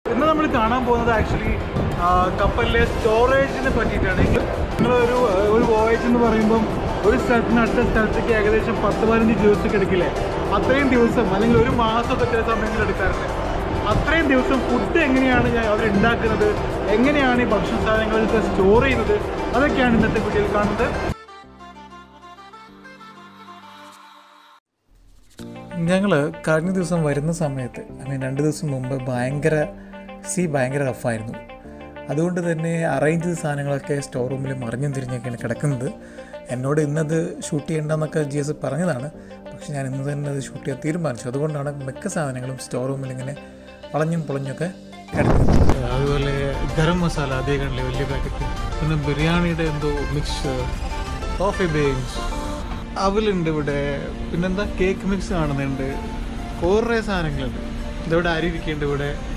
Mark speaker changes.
Speaker 1: ഇന്ന് നമ്മൾ കാണാൻ പോകുന്നത് ആക്ച്വലി കപ്പലിലെ സ്റ്റോറേജിനെ പറ്റിയിട്ടാണ് നിങ്ങൾ ഒരു ഒരു വോയേജ് എന്ന് പറയുമ്പം ഒരു സ്ഥലത്ത് നിന്ന് അടുത്ത സ്ഥലത്തേക്ക് ഏകദേശം പത്ത് പതിനഞ്ച് ദിവസമൊക്കെ എടുക്കില്ലേ അത്രയും ദിവസം അല്ലെങ്കിൽ ഒരു മാസമൊക്കെ ചില സമയങ്ങളിൽ എടുക്കാറുണ്ട് അത്രയും ദിവസം ഫുഡ് എങ്ങനെയാണ് ഞാൻ അവർ ഉണ്ടാക്കുന്നത് എങ്ങനെയാണ് ഈ ഭക്ഷണ സാധനങ്ങളൊക്കെ സ്റ്റോർ ചെയ്യുന്നത് അതൊക്കെയാണ് ഇന്നത്തെ വീഡിയോയിൽ കാണുന്നത്
Speaker 2: ഞങ്ങൾ കഴിഞ്ഞ ദിവസം വരുന്ന സമയത്ത് ഐ മീൻ രണ്ട് ദിവസം മുമ്പ് ഭയങ്കര സീ ഭയങ്കര റഫായിരുന്നു അതുകൊണ്ട് തന്നെ അറേഞ്ച് ചെയ്ത സാധനങ്ങളൊക്കെ സ്റ്റോർ റൂമിൽ മറിഞ്ഞും തിരിഞ്ഞൊക്കെയാണ് കിടക്കുന്നത് എന്നോട് ഇന്നത് ഷൂട്ട് ചെയ്യേണ്ടെന്നൊക്കെ ജി എസ് പറഞ്ഞതാണ് പക്ഷെ ഞാൻ ഇന്ന് തന്നെ അത് ഷൂട്ട് ചെയ്യാൻ തീരുമാനിച്ചു അതുകൊണ്ടാണ് മിക്ക സാധനങ്ങളും സ്റ്റോർ റൂമിൽ ഇങ്ങനെ വളഞ്ഞും പൊളഞ്ഞൊക്കെ കിടക്കുന്നത്
Speaker 1: അതുപോലെ ഗരം മസാല അതേ കണ്ടില്ലേ വലിയ പാക്കറ്റ് പിന്നെ ബിരിയാണിയുടെ എന്തോ മിക്സ് കോഫി ബീൻസ് അവലുണ്ട് ഇവിടെ പിന്നെന്താ കേക്ക് മിക്സ് കാണുന്നുണ്ട് കുറേ സാധനങ്ങളുണ്ട് ഇതിവിടെ അരി ഇരിക്കുന്നുണ്ട് ഇവിടെ